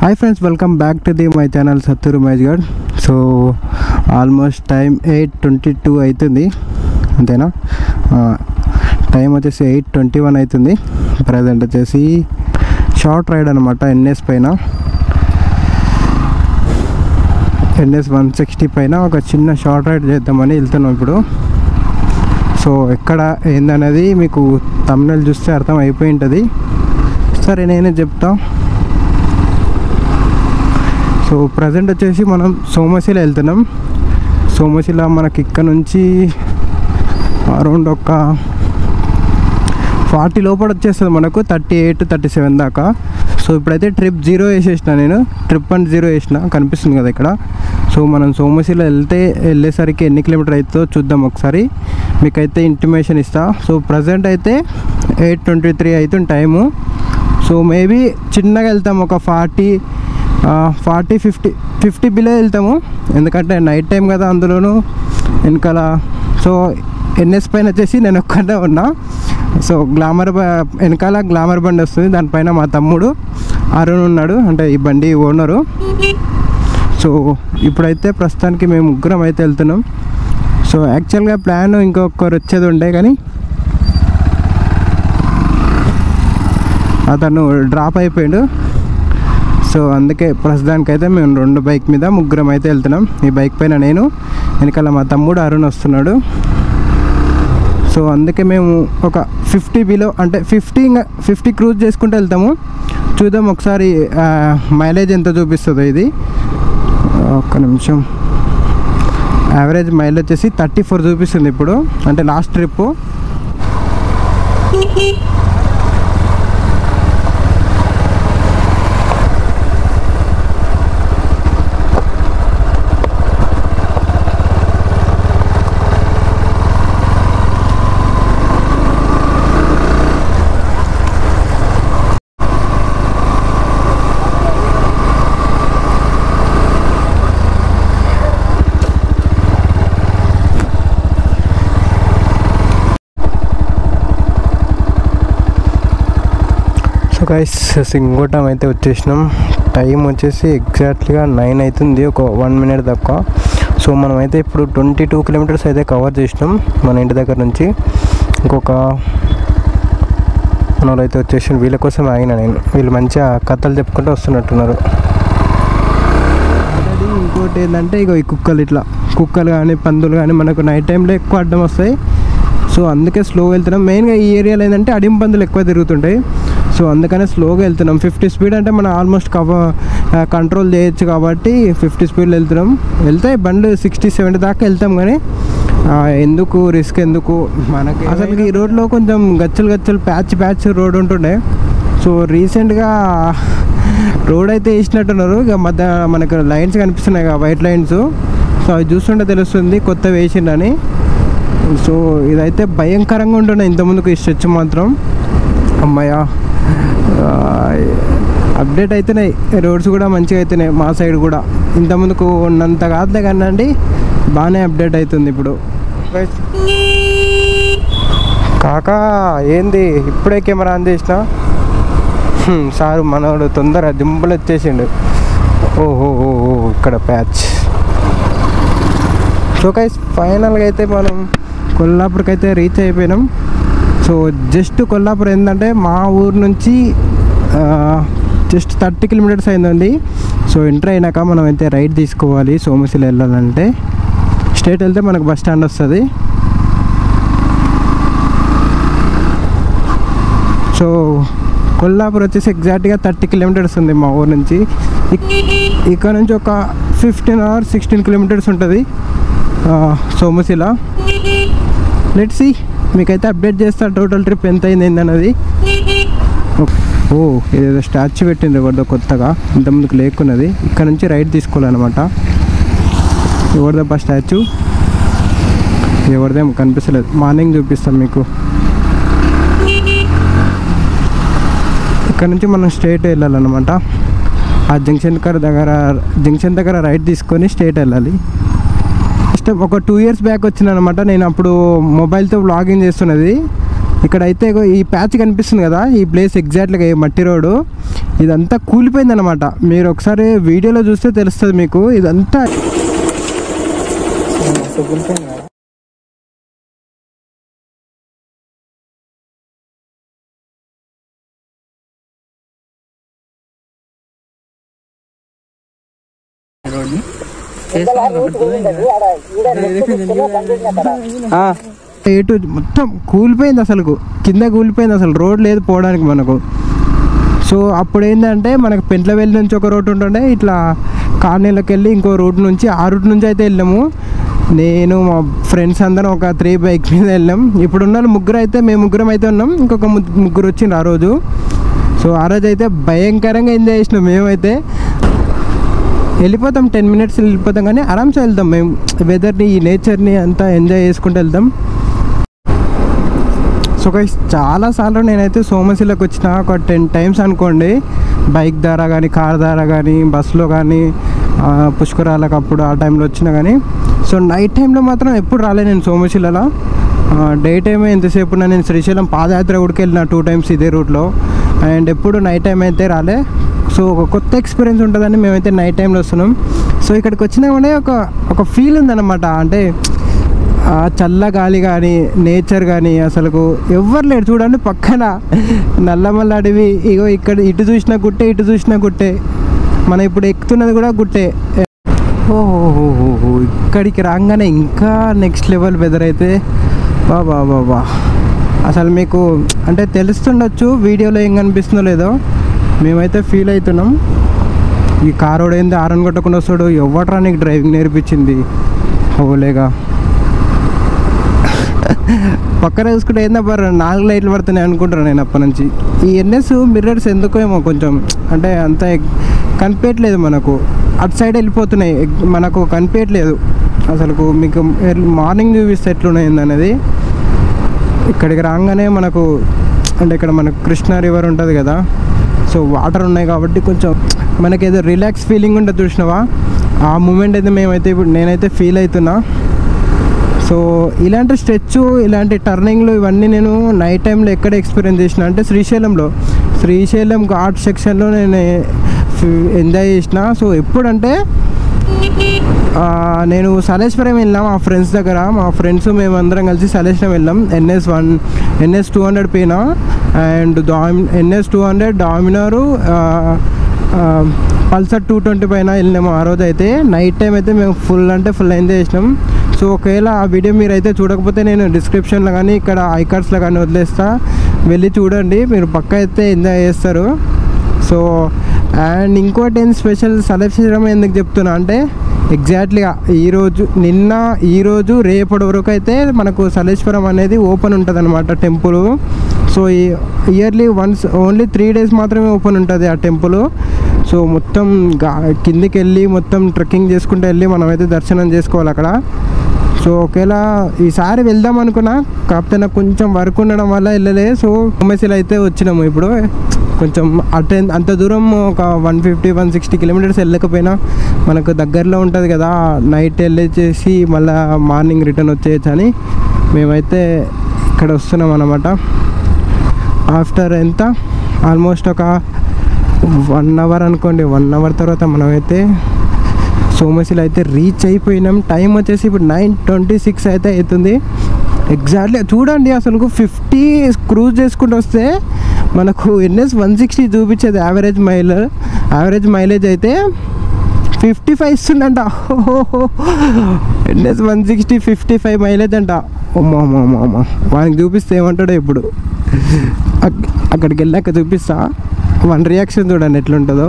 Hi friends welcome back to the my channel Satturu Mahesh గడ్ so almost time eight twenty two అవుతుంది అంతేనా time వచ్చేసి eight twenty one అవుతుంది present వచ్చేసి short ride అనమాట ఎన్ఎస్ పైన ఎన్ఎస్ వన్ సిక్స్టీ పైన ఒక చిన్న షార్ట్ రైడ్ చేద్దామని వెళ్తున్నాం ఇప్పుడు సో ఎక్కడ ఏందనేది మీకు తమిళ చూస్తే అర్థం అయిపోయి ఉంటుంది సరే నేనే చెప్తా సో ప్రజెంట్ వచ్చేసి మనం సోమశిల వెళ్తున్నాం సోమశిల మనకి ఇక్కడ నుంచి అరౌండ్ ఒక ఫార్టీ లోపల వచ్చేస్తుంది మనకు థర్టీ ఎయిట్ థర్టీ సెవెన్ దాకా సో ఇప్పుడైతే ట్రిప్ జీరో వేసేసిన నేను ట్రిప్ అండ్ జీరో వేసిన కనిపిస్తుంది కదా ఇక్కడ సో మనం సోమశిల వెళ్తే వెళ్ళేసరికి ఎన్ని కిలోమీటర్ అవుతుందో చూద్దాం ఒకసారి మీకైతే ఇంటిమేషన్ ఇస్తా సో ప్రజెంట్ అయితే ఎయిట్ ట్వంటీ త్రీ అవుతుంది టైము సో మేబీ చిన్నగా వెళ్తాం ఒక forty forty fifty fifty below వెళ్తాము ఎందుకంటే నైట్ టైం కదా అందులోనూ వెనకాల సో ఎన్ఎస్ పైన వచ్చేసి నేను ఒక్కడే ఉన్నా సో గ్లామర్ బ- వెనకాల గ్లామర్ బండి వస్తుంది దానిపైన మా తమ్ముడు అరుణ్ ఉన్నాడు అంటే ఈ బండి ఓనరు సో ఇప్పుడైతే ప్రస్తుతానికి మేము ముగ్గురం అయితే వెళ్తున్నాం సో యాక్చువల్గా ప్లాన్ ఇంకొకరు వచ్చేది ఉండే కానీ అతను డ్రాప్ అయిపోయాడు సో అందుకే ప్రస్తుతానికైతే మేము రెండు బైక్ మీద ముగ్గురం అయితే వెళ్తున్నాం ఈ బైక్ పైన నేను వెనకాల మా తమ్ముడు అరుణ్ వస్తున్నాడు సో అందుకే మేము ఒక ఫిఫ్టీ బిలో అంటే ఫిఫ్టీ ఫిఫ్టీ క్రూజ్ చేసుకుంటూ వెళ్తాము చూద్దాం ఒకసారి ఆ, మైలేజ్ ఎంత చూపిస్తుందో ఇది ఒక్క నిమిషం యావరేజ్ మైలేజ్ వచ్చేసి థర్టీ ఫోర్ చూపిస్తుంది ఇప్పుడు అంటే last trip so guys Singotam అయితే వచ్చేసినాం టైం వచ్చేసి ఎగ్జాక్ట్లీగా నైన్ అవుతుంది ఒక వన్ మినిట్ తక్కువ సో మనం అయితే ఇప్పుడు ట్వంటీ టూ కిలోమీటర్స్ అయితే కవర్ చేసినాం మన ఇంటి దగ్గర నుంచి ఇంకొక మన వాళ్ళు అయితే వచ్చేసి వీళ్ళ కోసం ఆగిన నేను వీళ్ళు మంచిగా కథలు చెప్పుకుంటూ వస్తున్నట్టున్నారు ఆల్రెడీ ఇంకోటి ఏంటంటే ఇగో ఈ కుక్కలు ఇట్లా కుక్కలు కానీ పందులు కానీ మనకు నైట్ టైంలో ఎక్కువ అడ్డం వస్తాయి సో అందుకే స్లో వెళ్తున్నాం మెయిన్గా ఈ ఏరియాలో ఏంటంటే అడిం పందులు ఎక్కువ తిరుగుతుంటాయి సో అందుకనే స్లోగా వెళ్తున్నాం ఫిఫ్టీ స్పీడ్ అంటే మనం ఆల్మోస్ట్ కవర్ కంట్రోల్ చేయొచ్చు కాబట్టి ఫిఫ్టీ స్పీడ్లో వెళ్తున్నాం వెళ్తే బండ్లు సిక్స్టీ సెవెంటీ దాకా వెళ్తాం కానీ ఆ, ఎందుకు రిస్క్ ఎందుకు మనకి అసలు ఈ రోడ్లో కొంచెం గచ్చలు గచ్చలు ప్యాచ్ ప్యాచ్ రోడ్ ఉంటుండే సో రీసెంట్గా రోడ్ అయితే వేసినట్టున్నారు ఇక మధ్య మనకు లైన్స్ కనిపిస్తున్నాయి కదా వైట్ లైన్స్ సో అవి చూస్తుంటే తెలుస్తుంది కొత్త వేసిండని సో ఇదైతే భయంకరంగా ఉంటుండే ఇంతకుముందుకు ఈ స్ట్రెచ్ మాత్రం అమ్మాయ అప్డేట్ అవుతున్నాయి రోడ్స్ కూడా మంచిగా అవుతున్నాయి మా సైడ్ కూడా ఇంతకుముందుకు ఉన్నంత కాదులే కానీ అండి బాగానే అప్డేట్ అవుతుంది ఇప్పుడు కాకా ఏంది ఇప్పుడే కెమెరా ఆన్ చేసిన హ్మ్, సారు మనోడు తొందర దింపులు వచ్చేసిండు ఓహో ఓ ఓ, ఇక్కడ ప్యాచ్ సో గైస్ ఫైనల్గా అయితే మనం కొల్లాపూర్కి అయితే రీచ్ అయిపోయినాం సో జస్ట్ కొల్లాపూర్ ఏంటంటే మా ఊరు నుంచి జస్ట్ థర్టీ కిలోమీటర్స్ అయిందండి సో ఎంటర్ అయినాక మనం అయితే రైడ్ తీసుకోవాలి సోమశిల వెళ్ళాలంటే స్టేట్ వెళ్తే మనకు బస్ స్టాండ్ వస్తుంది సో కొల్లాపూర్ వచ్చేసి ఎగ్జాక్ట్గా థర్టీ కిలోమీటర్స్ ఉంది మా ఊరు నుంచి ఇక్- ఇక్కడ నుంచి ఒక ఫిఫ్టీన్ అవర్ సిక్స్టీన్ కిలోమీటర్స్ ఉంటుంది ఆ, సోమశిల లెట్ సి మీకైతే అప్డేట్ చేస్తా టోటల్ ట్రిప్ ఎంత అయింది ఏందన్నది ఓ ఇదేదో స్టాచ్యూ పెట్టింది ఎవరిదో కొత్తగా ఇంతకుముందుకు లేకున్నది ఇక్కడ నుంచి రైడ్ తీసుకోవాలన్నమాట ఎవరిదప్ప స్టాచ్యూ ఎవరిదేమో కనిపిస్తలేదు మార్నింగ్ చూపిస్తాం మీకు ఇక్కడ నుంచి మనం స్ట్రైట్ వెళ్ళాలన్నమాట ఆ జంక్షన్ దగ్గర దగ్గర జంక్షన్ దగ్గర రైట్ తీసుకొని స్ట్రైట్ వెళ్ళాలి జస్ట్ ఒక టూ ఇయర్స్ బ్యాక్ వచ్చిందనమాట నేను అప్పుడు మొబైల్తో వ్లాగింగ్ చేస్తున్నది ఇక్కడైతే ఇగో ఈ ప్యాచ్ కనిపిస్తుంది కదా ఈ ప్లేస్ ఎగ్జాక్ట్గా ఈ మట్టి రోడ్డు ఇదంతా కూలిపోయింది అనమాట మీరు ఒకసారి వీడియోలో చూస్తే తెలుస్తుంది మీకు ఇదంతా ఏటు మొత్తం కూలిపోయింది అసలు కింద కూలిపోయింది అసలు రోడ్ లేదు పోవడానికి మనకు సో అప్పుడు ఏంటంటే మనకు పెంట్లవెల్లి నుంచి ఒక రూట్ ఉంటుండే ఇట్లా కార్నీలోకి వెళ్ళి ఇంకో రూట్ నుంచి ఆ రూట్ నుంచి అయితే వెళ్ళాము నేను మా ఫ్రెండ్స్ అందరం ఒక త్రీ బైక్ మీద వెళ్ళాం ఇప్పుడు ఉన్న వాళ్ళు ముగ్గురు అయితే మేము ముగ్గురం అయితే ఉన్నాం ఇంకొక ము- ముగ్గురు వచ్చిండ్రు ఆ రోజు సో ఆ రోజు అయితే భయంకరంగా ఎంజాయ్ చేసినాం మేమైతే వెళ్ళిపోతాం టెన్ మినిట్స్ వెళ్ళిపోతాం కానీ ఆరామ్సే వెళ్తాం మేము వెదర్ని ఈ నేచర్ని అంతా ఎంజాయ్ చేసుకుంటూ వెళ్తాం సో గైస్ చాలాసార్లు నేనైతే సోమశిలకు వచ్చిన ఒక టెన్ టైమ్స్ అనుకోండి బైక్ ద్వారా కానీ కార్ ద్వారా కానీ బస్సులో కానీ ఆ, పుష్కరాలకు అప్పుడు ఆ టైంలో వచ్చినా కానీ సో నైట్ టైంలో మాత్రం ఎప్పుడు రాలే నేను సోమశిలలో డే టైమే ఎంతసేపు ఉన్నా నేను శ్రీశైలం పాదయాత్ర కూడా వెళ్ళిన టూ టైమ్స్ ఇదే రూట్లో అండ్ ఎప్పుడు నైట్ టైం అయితే రాలే సో ఒక కొత్త ఎక్స్పీరియన్స్ ఉంటుందని మేమైతే నైట్ టైంలో వస్తున్నాం సో ఇక్కడికి వచ్చినా కూడా ఒక ఒక ఫీల్ ఉందన్నమాట అంటే ఆ చల్ల గాలి కానీ నేచర్ కానీ అసలు ఎవ్వరు లేరు చూడండి పక్కన నల్లమల్ల అడవి ఇగో ఇక్కడ ఇటు చూసినా గుట్టే ఇటు చూసినా గుట్టే మనం ఇప్పుడు ఎక్కుతున్నది కూడా గుట్టే ఓహో ఇక్కడికి రాగానే ఇంకా నెక్స్ట్ లెవెల్ వెదర్ అయితే బా బా బా బా అసలు మీకు అంటే తెలుస్తుండొచ్చు వీడియోలో ఏం కనిపిస్తుందో లేదో మేమైతే ఫీల్ అవుతున్నాం ఈ కారోడు ఏంది ఆరన్ కొట్టకుండా వస్తాడు ఎవట్రా నీకు డ్రైవింగ్ నేర్పించింది ఓలేగా పక్కన చూసుకుంటే ఏందబ్బా నాలుగు లైట్లు పడుతున్నాయి అనుకుంటాను నేను అప్పటి నుంచి ఈ ఎన్ఎస్ మిర్రర్స్ ఎందుకో ఏమో కొంచెం అంటే అంత ఎక్- కనిపించట్లేదు మనకు అటు సైడ్ వెళ్ళిపోతున్నాయి ఎగ్- మనకు కనిపించట్లేదు అసలు మీకు మార్నింగ్ చూపిస్తే ఎట్లున్నాయి అనేది ఇక్కడికి రాగానే మనకు అంటే ఇక్కడ మనకు కృష్ణా రివర్ ఉంటుంది కదా సో వాటర్ ఉన్నాయి కాబట్టి కొంచెం మనకి ఏదో రిలాక్స్ ఫీలింగ్ ఉంటుంది చూసినావా ఆ మూమెంట్ అయితే మేమైతే ఇప్పుడు నేనైతే ఫీల్ అవుతున్నా సో ఇలాంటి స్ట్రెచ్ ఇలాంటి టర్నింగ్లు ఇవన్నీ నేను నైట్ టైంలో ఎక్కడ ఎక్స్పీరియన్స్ చేసిన అంటే శ్రీశైలంలో శ్రీశైలం ఘాట్ సెక్షన్లో నేను ఎంజాయ్ చేసిన సో ఎప్పుడంటే ఆ, నేను సలేశ్వరం వెళ్ళాం మా ఫ్రెండ్స్ దగ్గర మా ఫ్రెండ్స్ మేమందరం కలిసి సలేశ్వరం వెళ్ళాం NS one NS two hundred పైన అండ్ డామి NS two hundred Dominar Pulsar two twenty పైన వెళ్ళినాము ఆ రోజు అయితే నైట్ టైం అయితే మేము ఫుల్ అంటే ఫుల్ ఎంజాయ్ చేసినాం సో ఒకవేళ ఆ వీడియో మీరు అయితే చూడకపోతే నేను డిస్క్రిప్షన్లో కానీ ఇక్కడ ఐకార్డ్స్లో కానీ వదిలేస్తా వెళ్ళి చూడండి మీరు పక్క అయితే ఎంజాయ్ చేస్తారు సో అండ్ ఇంకోటి ఏంటి స్పెషల్ సలభ్యం ఎందుకు చెప్తున్నా అంటే ఎగ్జాక్ట్లీగా ఈరోజు నిన్న ఈరోజు రేపటి వరకు అయితే మనకు సలేశ్వరం అనేది ఓపెన్ ఉంటుంది అనమాట టెంపుల్ సో ఈ yearly once only three days మాత్రమే ఓపెన్ ఉంటుంది ఆ టెంపుల్ సో మొత్తం గా- కిందికి వెళ్ళి మొత్తం ట్రెక్కింగ్ చేసుకుంటూ వెళ్ళి మనమైతే దర్శనం చేసుకోవాలి అక్కడ సో ఒకవేళ ఈసారి వెళ్దాం అనుకున్నా కాకపోతే నాకు కొంచెం వర్క్ ఉండడం వల్ల వెళ్ళలే సో ఉమెసిల్ అయితే వచ్చినాము ఇప్పుడు కొంచెం అటే అంత దూరం ఒక one fifty one sixty kilometres వెళ్ళకపోయినా మనకు దగ్గరలో ఉంటుంది కదా నైట్ వెళ్ళేసేసి మళ్ళీ మార్నింగ్ రిటర్న్ వచ్చేయచ్చు అని మేమైతే ఇక్కడ వస్తున్నాం అన్నమాట ఆఫ్టర్ ఎంత ఆల్మోస్ట్ ఒక వన్ అవర్ అనుకోండి వన్ అవర్ తర్వాత మనమైతే సోమశిల అయితే రీచ్ అయిపోయినాం టైం వచ్చేసి ఇప్పుడు నైన్ ట్వంటీ సిక్స్ అయితే అవుతుంది ఎగ్జాక్ట్లీ చూడండి అసలు ఫిఫ్టీ క్రూజ్ చేసుకుంటూ వస్తే మనకు ఎన్ఎస్ వన్ సిక్స్టీ చూపించేది యావరేజ్ మైల్ యావరేజ్ మైలేజ్ అయితే ఫిఫ్టీ ఫైవ్ ఇస్తుండంట NS one sixty fifty five mileage అంట అమ్మా అమ్మా అమ్మా అమ్మా వానికి చూపిస్తే ఏమంటాడో ఇప్పుడు అక్- అక్కడికి వెళ్ళాక చూపిస్తా వన్ రియాక్షన్ చూడండి ఎట్లుంటుందో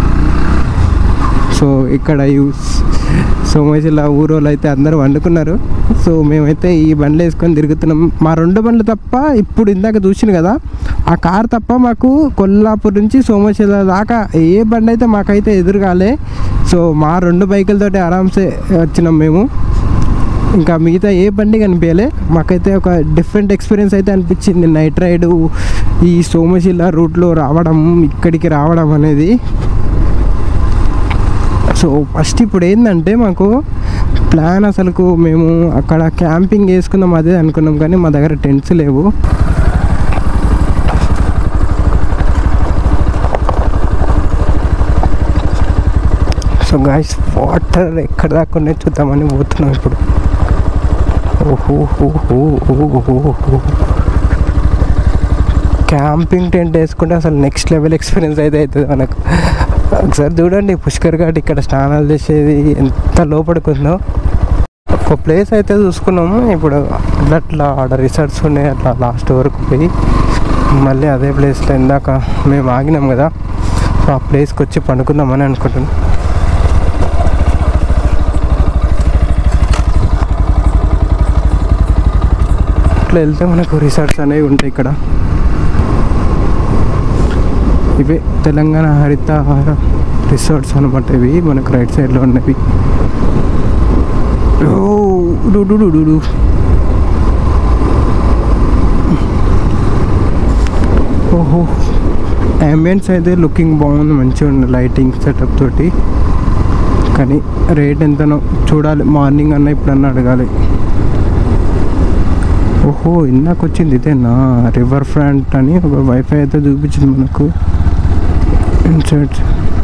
సో ఇక్కడ యూస్ సోమేశ్వర ఊరోళ్ళు అయితే అందరూ వండుకున్నారు సో మేమైతే ఈ బండ్లు వేసుకొని తిరుగుతున్నాం మా రెండు బండ్లు తప్ప ఇప్పుడు ఇందాక చూసిన కదా ఆ కార్ తప్ప మాకు కొల్లాపూర్ నుంచి సోమేశ్వర దాకా ఏ బండి అయితే మాకైతే ఎదురుగాలే సో మా రెండు బైకులతోటి ఆరామ్సే వచ్చినాం మేము ఇంకా మిగతా ఏ బండి కనిపించలే మాకైతే ఒక డిఫరెంట్ ఎక్స్పీరియన్స్ అయితే అనిపించింది నైట్ రైడ్ ఈ సోమశిల రూట్లో రావడం ఇక్కడికి రావడం అనేది సో ఫస్ట్ ఇప్పుడు ఏంటంటే మాకు ప్లాన్ అసలుకు మేము అక్కడ క్యాంపింగ్ వేసుకుందాం అదే అనుకున్నాం కానీ మా దగ్గర టెంట్స్ లేవు గాయస్ వాటర్ ఎక్కడ దాకా ఉన్నాయి చూద్దామని పోతున్నాం ఇప్పుడు ఓహో ఓహో ఓహో క్యాంపింగ్ టెంట్ వేసుకుంటే అసలు నెక్స్ట్ లెవెల్ ఎక్స్పీరియన్స్ అయితే అవుతుంది మనకు ఒకసారి చూడండి పుష్కర్ ఘాట్ ఇక్కడ స్నానాలు చేసేది ఎంత లోపలికుందో ఒక ప్లేస్ అయితే చూసుకున్నాము ఇప్పుడు అట్లా అట్లా ఆడ రిసార్ట్స్ ఉన్నాయి అట్లా లాస్ట్ వరకు పోయి మళ్ళీ అదే ప్లేస్లో ఇందాక మేము ఆగినాం కదా సో ఆ ప్లేస్కి వచ్చి పండుకుందామని అనుకుంటున్నాం ఇట్లా వెళ్తే మనకు రిసార్ట్స్ అనేవి ఉంటాయి ఇక్కడ ఇవే తెలంగాణ హరితహార రిసార్ట్స్ అనమాట ఇవి మనకు రైట్ సైడ్లో ఉన్నవి ఓ, డు డు డు డు డు. ఓహో అంబియన్స్ అయితే లుకింగ్ బాగుంది మంచిగా ఉంది లైటింగ్ సెటప్ తోటి కానీ రేట్ ఎంతనో చూడాలి మార్నింగ్ అన్న ఇప్పుడన్నా అడగాలి ఓహో ఇందాక వచ్చింది ఇదేనా రివర్ ఫ్రంట్ అని ఒక వైఫై అయితే చూపించింది మనకు insert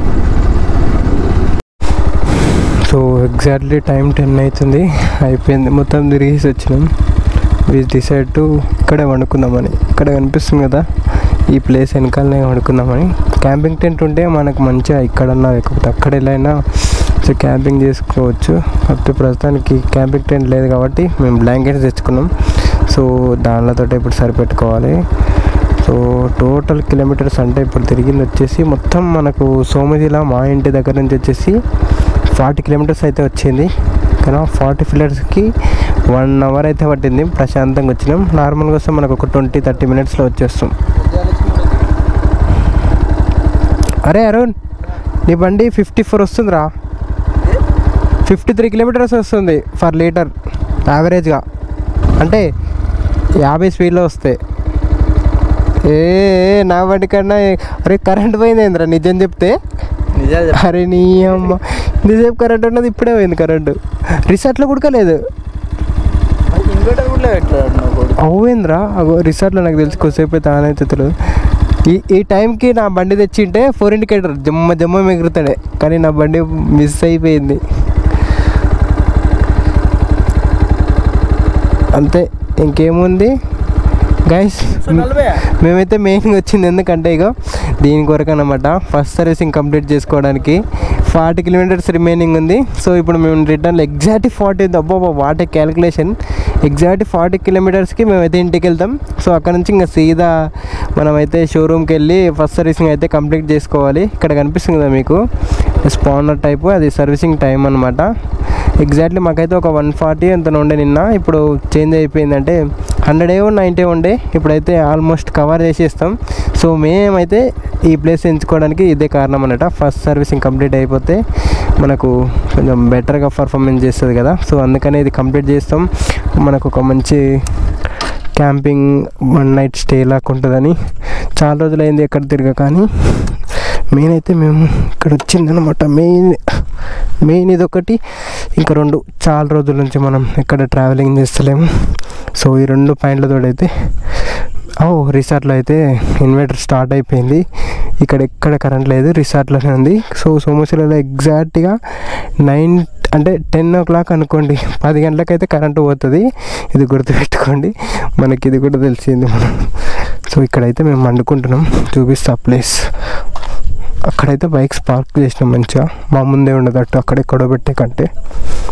so exactly time ten అవుతుంది అయిపోయింది మొత్తం తిరిగేసి వచ్చినాం వి డిసైడ్ టు ఇక్కడే వండుకుందామని ఇక్కడ కనిపిస్తుంది కదా ఈ ప్లేస్ వెనకాలనే వండుకుందామని క్యాంపింగ్ టెంట్ ఉంటే మనకు మంచిగా ఇక్కడన్నా లేకపోతే అక్కడ వెళ్ళైనా సో క్యాంపింగ్ చేసుకోవచ్చు కాకపోతే ప్రస్తుతానికి క్యాంపింగ్ టెంట్ లేదు కాబట్టి మేము బ్లాంకెట్స్ తెచ్చుకున్నాం సో దానిలతో ఇప్పుడు సరిపెట్టుకోవాలి సో టోటల్ కిలోమీటర్స్ అంటే ఇప్పుడు తిరిగింది వచ్చేసి మొత్తం మనకు సోమజిల మా ఇంటి దగ్గర నుంచి వచ్చేసి ఫార్టీ కిలోమీటర్స్ అయితే వచ్చింది కానీ ఫార్టీ కిలోమీటర్స్కి వన్ అవర్ అయితే పట్టింది ప్రశాంతంగా వచ్చినాం నార్మల్గా వస్తే మనకు ఒక ట్వంటీ థర్టీ మినిట్స్లో వచ్చేస్తాం అరే అరుణ్ నీ బండి ఫిఫ్టీ ఫోర్ వస్తుందిరా ఫిఫ్టీ త్రీ కిలోమీటర్స్ వస్తుంది ఫర్ లీటర్ యావరేజ్గా అంటే యాభై స్పీడ్లో వస్తాయి ఏ ఏ, నా బండి కన్నా అరే కరెంట్ పోయింది ఏంద్రా నిజం చెప్తే నిజాలు అరే నీ అమ్మ నిజం కరెంట్ ఉన్నది ఇప్పుడే పోయింది కరెంటు రిసార్ట్లో కుడకలేదు ఇన్వర్టర్ కూడా పెట్టాడు నా కొడుకు అవ్వేంద్రా అగో రిసార్ట్లో నాకు తెలిసి కొద్దిసేపు అయితే ఆన్ అయితే తెలియదు ఈ ఈ టైంకి నా బండి తెచ్చింటే ఫోర్ ఇండికేటర్ జమ్మ జమ్మ మిగులుతాడే కానీ నా బండి మిస్ అయిపోయింది అంతే ఇంకేముంది గైస్ నలభై మేమైతే మెయిన్గా వచ్చింది ఎందుకంటే ఇక దీని కొరకు అనమాట ఫస్ట్ సర్వీసింగ్ కంప్లీట్ చేసుకోవడానికి ఫార్టీ కిలోమీటర్స్ రిమైనింగ్ ఉంది సో ఇప్పుడు మేము రిటర్న్ ఎగ్జాక్ట్ ఫార్టీ అబ్బో వాటే క్యాలిక్యులేషన్ ఎగ్జాక్ట్ ఫార్టీ కిలోమీటర్స్కి మేమైతే ఇంటికి వెళ్తాం సో అక్కడ నుంచి ఇంకా సీదా మనమైతే షోరూమ్కి వెళ్ళి ఫస్ట్ సర్వీసింగ్ అయితే కంప్లీట్ చేసుకోవాలి ఇక్కడ కనిపిస్తుంది కదా మీకు స్పానర్ టైపు అది సర్వీసింగ్ టైం అనమాట ఎగ్జాక్ట్లీ మాకైతే ఒక వన్ ఫార్టీ ఎంత ఉండే నిన్న ఇప్పుడు చేంజ్ అయిపోయిందంటే హండ్రెడ్ ఏ నైంటీ ఉండే ఇప్పుడైతే ఆల్మోస్ట్ కవర్ చేసేస్తాం సో మేమైతే ఈ ప్లేస్ ఎంచుకోవడానికి ఇదే కారణం అన్నమాట ఫస్ట్ సర్వీసింగ్ కంప్లీట్ అయిపోతే మనకు కొంచెం బెటర్గా పర్ఫార్మెన్స్ చేస్తుంది కదా సో అందుకనే ఇది కంప్లీట్ చేస్తాం మనకు ఒక మంచి క్యాంపింగ్ వన్ నైట్ స్టే లాగా ఉంటుందని చాలా రోజులైంది ఎక్కడ తిరగ కానీ మెయిన్ అయితే మేము ఇక్కడ వచ్చిందనమాట మెయిన్ మెయిన్ ఇది ఒకటి ఇంకా రెండు చాలా రోజుల నుంచి మనం ఎక్కడ ట్రావెలింగ్ చేస్తలేము సో ఈ రెండు పాయింట్లతో అయితే ఓ రిసార్ట్లో అయితే ఇన్వర్టర్ స్టార్ట్ అయిపోయింది ఇక్కడ ఎక్కడ కరెంట్ లేదు రిసార్ట్లోనే ఉంది సో సోమశిలలో ఎగ్జాక్ట్గా నైన్ అంటే టెన్ ఓ క్లాక్ అనుకోండి పది గంటలకైతే కరెంటు పోతుంది ఇది గుర్తుపెట్టుకోండి మనకి ఇది కూడా తెలిసింది మనం సో ఇక్కడైతే మేము వండుకుంటున్నాం చూపిస్తా ప్లేస్ అక్కడైతే బైక్స్ పార్క్ చేసినాం మంచిగా మా ముందే ఉండదట్టు అక్కడ ఎక్కడో పెట్టే కంటే